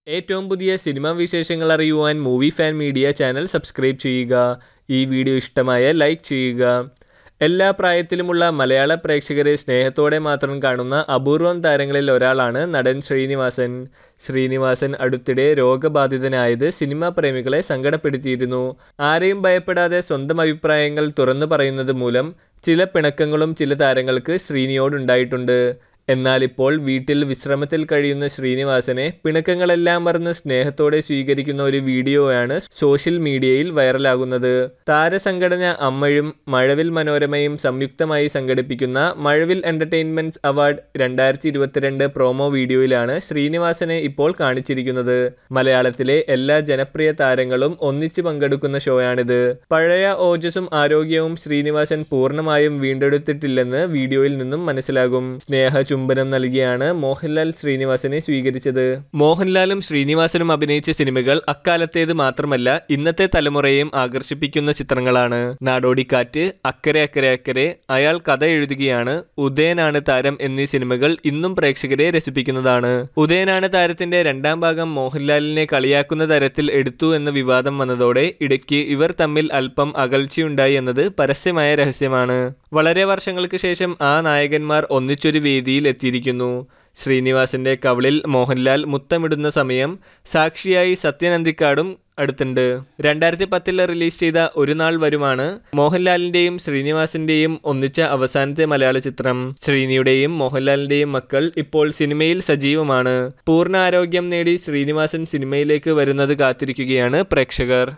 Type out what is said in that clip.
ഏറ്റവും പുതിയ സിനിമാ വിശേഷങ്ങൾ അറിയുവാൻ movie fan media channel subscribe ചെയ്യുക ഈ വീഡിയോ ഇഷ്ടമായ ലൈക്ക് ചെയ്യുക എല്ലാ പ്രായത്തിലുമുള്ള മലയാള പ്രേക്ഷകരെ സ്നേഹത്തോടെ മാത്രം കാണുന്ന അപൂർവം താരങ്ങളിൽ ഒരാളാണ് നടൻ ശ്രീനിവാസൻ ശ്രീനിവാസൻ അടുത്തിടെ രോഗബാധിതനായത് സിനിമാ പ്രേമികളെ സങ്കടപ്പെടുത്തിയിരുന്നു ആരെയും ഭയപ്പെടാതെ സ്വന്തം അഭിപ്രായങ്ങൾ തുറന്നു പറയുന്നത് മൂലം ചില പിണക്കങ്ങളും ചില താരങ്ങൾക്ക് ശ്രീനിയോടുണ്ടായിട്ടുണ്ട് എന്നാൽ ഇപ്പോൾ വീട്ടിൽ വിശ്രമത്തിൽ കഴിയുന്ന ശ്രീനിവാസനെ പിണക്കങ്ങളെല്ലാം മറന്ന് സ്നേഹത്തോടെ സ്വീകരിക്കുന്ന ഒരു വീഡിയോയാണ് സോഷ്യൽ മീഡിയയിൽ വൈറലാകുന്നത് താരസംഘടന അമ്മയും മഴവിൽ മനോരമയും സംയുക്തമായി സംഘടിപ്പിക്കുന്ന മഴവിൽ എന്റർടൈൻമെന്റ്സ് അവാർഡ് രണ്ടായിരത്തി ഇരുപത്തിരണ്ട് പ്രോമോ വീഡിയോയിലാണ് ശ്രീനിവാസനെ ഇപ്പോൾ കാണിച്ചിരിക്കുന്നത് മലയാളത്തിലെ എല്ലാ ജനപ്രിയ താരങ്ങളും ഒന്നിച്ചു പങ്കെടുക്കുന്ന ഷോയാണിത് പഴയ ഓജസ്സും ആരോഗ്യവും ശ്രീനിവാസൻ പൂർണ്ണമായും വീണ്ടെടുത്തിട്ടില്ലെന്ന് വീഡിയോയിൽ നിന്നും മനസ്സിലാകും സ്നേഹ ചുംബനം നൽകിയാണ് മോഹൻലാൽ ശ്രീനിവാസനെ സ്വീകരിച്ചത് മോഹൻലാലും ശ്രീനിവാസനും അഭിനയിച്ച സിനിമകൾ അക്കാലത്തേത് മാത്രമല്ല ഇന്നത്തെ തലമുറയെയും ആകർഷിപ്പിക്കുന്ന ചിത്രങ്ങളാണ് നാടോടിക്കാറ്റ് അക്കരെ അക്കരെ അക്കരെ അയാൾ കഥ എഴുതുകയാണ് ഉദയനാണ് താരം എന്നീ സിനിമകൾ ഇന്നും പ്രേക്ഷകരെ രസിപ്പിക്കുന്നതാണ് ഉദയനാണ് താരത്തിന്റെ രണ്ടാം ഭാഗം മോഹൻലാലിനെ കളിയാക്കുന്ന തരത്തിൽ എടുത്തു എന്ന വിവാദം വന്നതോടെ ഇടയ്ക്ക് ഇവർ തമ്മിൽ അല്പം അകൽച്ചയുണ്ടായി എന്നത് പരസ്യമായ രഹസ്യമാണ് വളരെ വർഷങ്ങൾക്ക് ശേഷം ആ നായകന്മാർ ഒന്നിച്ചൊരു വേദിയിൽ എത്തിയിരിക്കുന്നു ശ്രീനിവാസന്റെ കവളിൽ മോഹൻലാൽ മുത്തമിടുന്ന സമയം സാക്ഷിയായി സത്യനന്ദിക്കാടും അടുത്തുണ്ട് രണ്ടായിരത്തി പത്തിൽ റിലീസ് ചെയ്ത ഒരു നാൾ വരുമാണ് മോഹൻലാലിന്റെയും ശ്രീനിവാസിന്റെയും ഒന്നിച്ച അവസാനത്തെ മലയാള ചിത്രം ശ്രീനിയുടെയും മോഹൻലാലിന്റെയും മക്കൾ ഇപ്പോൾ സിനിമയിൽ സജീവമാണ് പൂർണ്ണ ആരോഗ്യം നേടി ശ്രീനിവാസൻ സിനിമയിലേക്ക് വരുന്നത് കാത്തിരിക്കുകയാണ് പ്രേക്ഷകർ